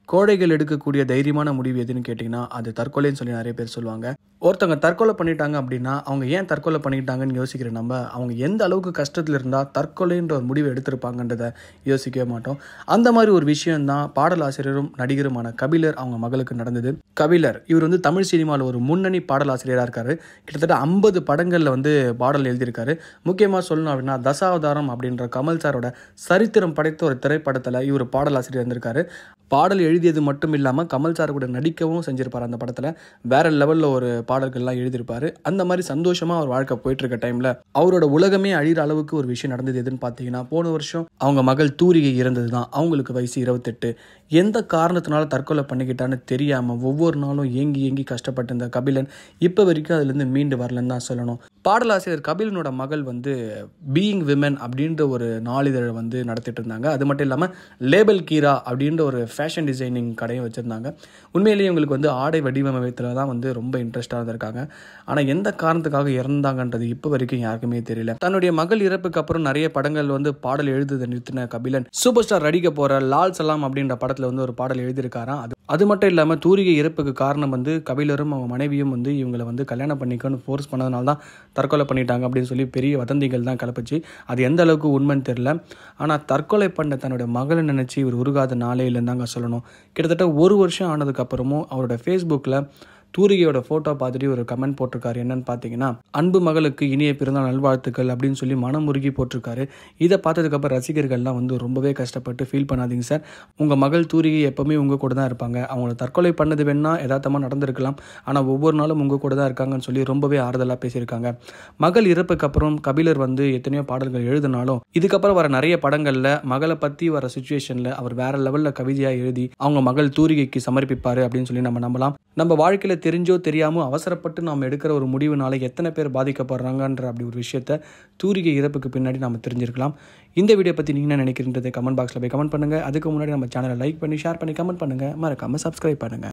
கோழைகள் எடுக்கக்கூடிய தைரியமான முடிவு எதுன்னு கேட்டிங்கன்னா அது தற்கொலைன்னு சொல்லி நிறைய பேர் சொல்லுவாங்க ஒருத்தவங்க தற்கொலை பண்ணிட்டாங்க அப்படின்னா அவங்க ஏன் தற்கொலை பண்ணிட்டாங்கன்னு யோசிக்கிற நம்ம அவங்க எந்த அளவுக்கு கஷ்டத்தில் இருந்தால் தற்கொலைன்ற ஒரு முடிவை எடுத்திருப்பாங்கன்றதை யோசிக்கவே மாட்டோம் அந்த மாதிரி ஒரு விஷயம்தான் பாடலாசிரியரும் நடிகருமான கபிலர் அவங்க மகளுக்கு நடந்தது கபிலர் இவர் வந்து தமிழ் சினிமாவில் ஒரு முன்னணி பாடலாசிரியராக இருக்காரு கிட்டத்தட்ட ஐம்பது படங்களில் வந்து பாடல் எழுதியிருக்காரு முக்கியமாக சொல்லணும் அப்படின்னா தசாவதாரம் அப்படின்ற கமல் சாரோட சரித்திரம் படைத்த ஒரு திரைப்படத்தில் இவர் பாடலாசிரியர் இருந்திருக்காரு பாடல் எழுதியது மட்டும் இல்லாமல் கமல் சார் கூட நடிக்கவும் செஞ்சிருப்பார் அந்த படத்தில் வேற லெவலில் ஒரு பாடல்கள்லாம் எழுதியிருப்பாரு அந்த மாதிரி சந்தோஷமாக அவர் வாழ்க்கை போயிட்டு இருக்க டைமில் அவரோட உலகமே அழிகிற அளவுக்கு ஒரு விஷயம் நடந்தது எதுன்னு பார்த்தீங்கன்னா போன வருஷம் அவங்க மகள் தூரிகை இறந்தது தான் அவங்களுக்கு வயசு இருபத்தெட்டு எந்த காரணத்தினால தற்கொலை பண்ணிக்கிட்டான்னு தெரியாமல் ஒவ்வொரு நாளும் ஏங்கி ஏங்கி கஷ்டப்பட்ட இந்த கபிலன் இப்போ வரைக்கும் அதுலேருந்து மீண்டு வரலன்னு தான் சொல்லணும் பாடலாசிரியர் கபிலனோட மகள் வந்து பீயிங் விமன் அப்படின்ற ஒரு நாளிதழை வந்து நடத்திட்டு இருந்தாங்க அது மட்டும் இல்லாமல் லேபல் கீரா அப்படின்ற ஒரு ஃபேஷன் டிசைனிங் கடையும் வச்சுருந்தாங்க உண்மையிலேயே இவங்களுக்கு வந்து ஆடை வடிவமைத்தில் தான் வந்து ரொம்ப இன்ட்ரெஸ்டாக இருந்திருக்காங்க ஆனால் எந்த காரணத்துக்காக இறந்தாங்கன்றது இப்போ வரைக்கும் யாருக்குமே தெரியல தன்னுடைய மகள் இறப்புக்கு அப்புறம் நிறைய படங்கள் வந்து பாடல் எழுதுதை நிறுத்தின கபிலன் சூப்பர் ஸ்டார் நடிக்க போகிற லால் சலாம் அப்படின்ற படத்தில் வந்து ஒரு பாடல் எழுதியிருக்காராம் அது அது மட்டும் இல்லாமல் தூரிகை இறப்புக்கு காரணம் வந்து கபிலரும் அவங்க மனைவியும் வந்து இவங்களை வந்து கல்யாணம் பண்ணிக்கணும்னு ஃபோர்ஸ் பண்ணதுனால தான் தற்கொலை பண்ணிட்டாங்க அப்படின்னு சொல்லி பெரிய வதந்திகள் தான் கிளப்பிச்சு அது எந்த அளவுக்கு உண்மைன்னு தெரில ஆனால் தற்கொலை பண்ண தன்னோட மகளை நினச்சி இவர் உருகாத நாளே இல்லைன்னு சொல்லணும் கிட்டத்தட்ட ஒரு வருஷம் ஆனதுக்கப்புறமும் அவரோட ஃபேஸ்புக்கில் தூரிகையோட ஃபோட்டோ பார்த்துட்டு ஒரு கமெண்ட் போட்டிருக்காரு என்னன்னு பார்த்தீங்கன்னா அன்பு மகளுக்கு இனிய பிறந்தாள் நல்வாழ்த்துக்கள் அப்படின்னு சொல்லி மனம் முருகி போட்டிருக்காரு இதை பார்த்ததுக்கப்புறம் ரசிகர்கள்லாம் வந்து ரொம்பவே கஷ்டப்பட்டு ஃபீல் பண்ணாதீங்க சார் உங்கள் மகள் தூரிகை எப்போவுமே உங்கள் கூட தான் இருப்பாங்க அவங்கள தற்கொலை பண்ணது வேணா யதார்த்தமாக நடந்திருக்கலாம் ஆனால் ஒவ்வொரு நாளும் உங்கள் கூட தான் இருக்காங்கன்னு சொல்லி ரொம்பவே ஆறுதலாக பேசியிருக்காங்க மகள் இறப்புக்கு அப்புறம் கபிலர் வந்து எத்தனையோ பாடல்கள் எழுதினாலும் இதுக்கப்புறம் வர நிறைய படங்களில் மகளை பற்றி வர சுச்சுவேஷனில் அவர் வேற லெவலில் கவிதையாக எழுதி அவங்க மகள் தூரிகைக்கு சமர்ப்பிப்பார் அப்படின்னு சொல்லி நம்ம நம்பலாம் நம்ம வாழ்க்கையில் தெரிஞ்சோ தெரியாமோ அவசரப்பட்டு நாம் எடுக்கிற ஒரு முடிவுனால எத்தனை பேர் பாதிக்கப்படுறாங்கன்ற அப்படி ஒரு விஷயத்த தூரிகை இறப்புக்கு பின்னாடி நம்ம தெரிஞ்சிருக்கலாம் இந்த வீடியோ பற்றி நீங்கள் என்ன நினைக்கிறீன்றதை கமெண்ட் பாக்ஸில் போய் கமெண்ட் பண்ணுங்கள் அதுக்கு முன்னாடி நம்ம சேனலை லைக் பண்ணி ஷேர் பண்ணி கமெண்ட் பண்ணுங்கள் மறக்காமல் சப்ஸ்கிரைப் பண்ணுங்கள்